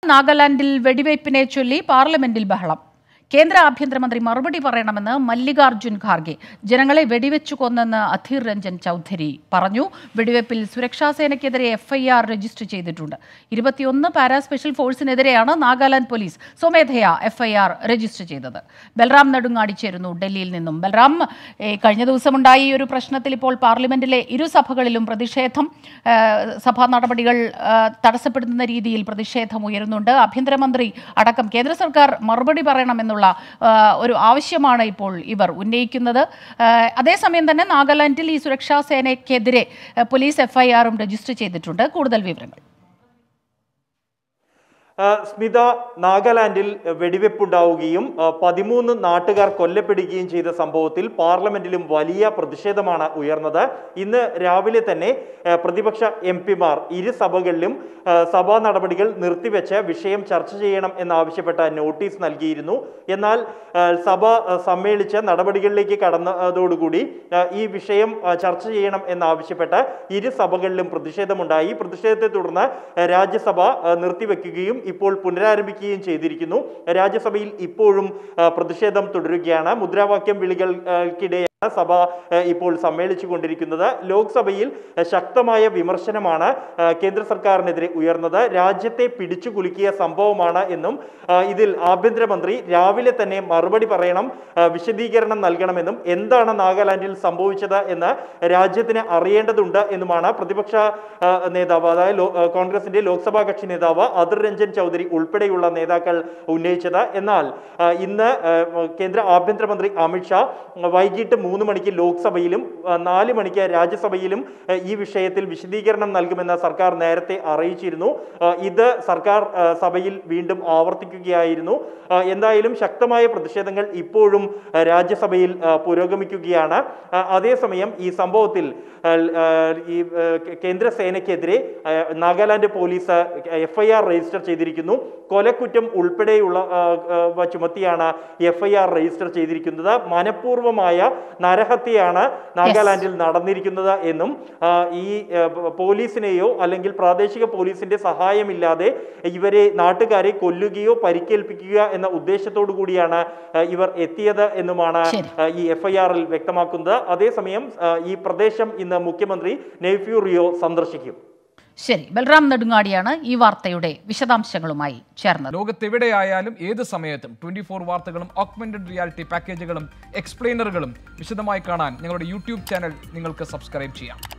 നാഗാലാൻഡിൽ വെടിവയ്പ്പിനെ ചൊല്ലി പാർലമെന്റിൽ ബഹളം കേന്ദ്ര ആഭ്യന്തരമന്ത്രി മറുപടി പറയണമെന്ന് മല്ലികാർജുൻ ഖാർഗെ ജനങ്ങളെ വെടിവെച്ചു കൊന്നെന്ന് അധീർ രഞ്ജൻ ചൌധരി പറഞ്ഞു വെടിവെപ്പിൽ സുരക്ഷാ സേനയ്ക്കെതിരെ എഫ്ഐആർ രജിസ്റ്റർ ചെയ്തിട്ടുണ്ട് ഇരുപത്തിയൊന്ന് പാരാ സ്പെഷ്യൽ ഫോഴ്സിനെതിരെയാണ് നാഗാലാൻഡ് പോലീസ് സ്വമേധയാ എഫ്ഐആർ രജിസ്റ്റർ ചെയ്തത് ബൽറാം നെടുങ്ങാടി ചേരുന്നു ഡൽഹിയിൽ നിന്നും ബൽറാം ഏ, കഴിഞ്ഞ ദിവസമുണ്ടായ ഈ ഒരു പ്രശ്നത്തിൽ ഇപ്പോൾ പാർലമെന്റിലെ ഇരുസഭകളിലും പ്രതിഷേധം ആ, സഭാ നടപടികൾ ആ, തടസ്സപ്പെടുത്തുന്ന രീതിയിൽ പ്രതിഷേധം ഉയരുന്നുണ്ട് ആഭ്യന്തരമന്ത്രി അടക്കം കേന്ദ്ര സർക്കാർ മറുപടി പറയണമെന്നുള്ള ആ, ഒരു ആവശ്യമാണ് ഇപ്പോൾ ഇവർ ഉന്നയിക്കുന്നത് ആ, അതേസമയം തന്നെ നാഗാലാൻഡിൽ ഈ സുരക്ഷാ സേനയ്ക്കെതിരെ ആ, പോലീസ് എഫ്ഐആറും രജിസ്റ്റർ ചെയ്തിട്ടുണ്ട് കൂടുതൽ വിവരങ്ങൾ ആ, സ്മിത നാഗാലാൻഡിൽ വെടിവെപ്പുണ്ടാവുകയും ആ, പതിമൂന്ന് നാട്ടുകാർ കൊല്ലപ്പെടുകയും ചെയ്ത സംഭവത്തിൽ പാർലമെന്റിലും വലിയ പ്രതിഷേധമാണ് ഉയർന്നത് ഇന്ന് രാവിലെ തന്നെ ആ, പ്രതിപക്ഷ എം പിമാർ ഇരു സഭകളിലും ആ, സഭാ നടപടികൾ നിർത്തിവെച്ച് വിഷയം ചർച്ച ചെയ്യണം എന്നാവശ്യപ്പെട്ട നോട്ടീസ് നൽകിയിരുന്നു എന്നാൽ ആ, സഭ ആ, സമ്മേളിച്ച് നടപടികളിലേക്ക് കടന്നതോടുകൂടി ആ, ഈ വിഷയം ആ, ചർച്ച ചെയ്യണം എന്നാവശ്യപ്പെട്ട് ഇരു സഭകളിലും പ്രതിഷേധമുണ്ടായി പ്രതിഷേധത്തെ തുടർന്ന് ആ, രാജ്യസഭ ആ, നിർത്തിവെക്കുകയും ഇപ്പോൾ പുനരാരംഭിക്കുകയും ചെയ്തിരിക്കുന്നു രാജ്യസഭയിൽ ഇപ്പോഴും ആ, പ്രതിഷേധം തുടരുകയാണ് മുദ്രാവാക്യം വിളികൾക്കിടെ സഭ ഏഹ്, ഇപ്പോൾ സമ്മേളിച്ചു കൊണ്ടിരിക്കുന്നത് ലോക്സഭയിൽ ഏഹ്, ശക്തമായ വിമർശനമാണ് ഏഹ്, കേന്ദ്ര സർക്കാരിനെതിരെ ഉയർന്നത് രാജ്യത്തെ പിടിച്ചു കുലുക്കിയ സംഭവമാണ് എന്നും ആ, ഇതിൽ ആഭ്യന്തരമന്ത്രി രാവിലെ തന്നെ മറുപടി പറയണം ആ, വിശദീകരണം നൽകണമെന്നും എന്താണ് നാഗാലാൻഡിൽ സംഭവിച്ചത് എന്ന് രാജ്യത്തിന് അറിയേണ്ടതുണ്ട് എന്നുമാണ് പ്രതിപക്ഷ ആ, നേതാവ് അതായത് ലോ- ആ, കോൺഗ്രസിന്റെ ലോക്സഭാ കക്ഷി നേതാവ് അധിർ രഞ്ജൻ ചൗധരി ഉൾപ്പെടെയുള്ള നേതാക്കൾ ഉന്നയിച്ചത് എന്നാൽ ആ, ഇന്ന് ആ, കേന്ദ്ര ആഭ്യന്തരമന്ത്രി അമിത്ഷാ വൈകിട്ട് മൂന്ന് മണിക്ക് ലോക്സഭയിലും ആ, നാല് മണിക്ക് രാജ്യസഭയിലും ആ, ഈ വിഷയത്തിൽ വിശദീകരണം നൽകുമെന്ന് സർക്കാർ നേരത്തെ അറിയിച്ചിരുന്നു ആ, ഇത് സർക്കാർ ആ, സഭയിൽ വീണ്ടും ആവർത്തിക്കുകയായിരുന്നു ആ, എന്തായാലും ശക്തമായ പ്രതിഷേധങ്ങൾ ഇപ്പോഴും ആ, രാജ്യസഭയിൽ ആ, പുരോഗമിക്കുകയാണ് ആ, അതേസമയം ഈ സംഭവത്തിൽ ആ, ആ, ഈ ആ, കേന്ദ്ര സേനയ്ക്കെതിരെ ആ, നാഗാലാൻഡ് പോലീസ് എഫ്ഐആർ രജിസ്റ്റർ ചെയ്തിരിക്കുന്നു കൊലക്കുറ്റം ഉൾപ്പെടെയുള്ള ആ, ആ, ചുമത്തിയാണ് എഫ്ഐആർ രജിസ്റ്റർ ചെയ്തിരിക്കുന്നത് മനഃപൂർവമായ നരഹത്യയാണ് നാഗാലാൻഡിൽ നടന്നിരിക്കുന്നത് എന്നും ആ, ഈ ആ, പ- പോലീസിനെയോ അല്ലെങ്കിൽ പ്രാദേശിക പോലീസിന്റെ സഹായമില്ലാതെ ഇവരെ നാട്ടുകാരെ കൊല്ലുകയോ പരിക്കേൽപ്പിക്കുക എന്ന ഉദ്ദേശത്തോടു കൂടിയാണ് ആ, ഇവർ എത്തിയത് എന്നുമാണ് ശരി. ആ, ഈ എഫ്ഐആറിൽ വ്യക്തമാക്കുന്നത് അതേസമയം ആ, ഈ പ്രദേശം ഇന്ന് മുഖ്യമന്ത്രി നെയ്ഫ്യൂ റിയോ സന്ദർശിക്കും ശരി ബൽറാം നെടുങ്ങാടിയാണ് ഈ വാർത്തയുടെ വിശദാംശങ്ങളുമായി ചേർന്നത് ലോകത്തെവിടെയായാലും ഏത് സമയത്തും ട്വന്റി ഫോർ വാർത്തകളും ഓഗ്മെന്റഡ് റിയാലിറ്റി പാക്കേജുകളും എക്സ്പ്ലെയിനറുകളും വിശദമായി കാണാൻ ഞങ്ങളുടെ യൂട്യൂബ് ചാനൽ നിങ്ങൾക്ക് സബ്സ്ക്രൈബ് ചെയ്യാം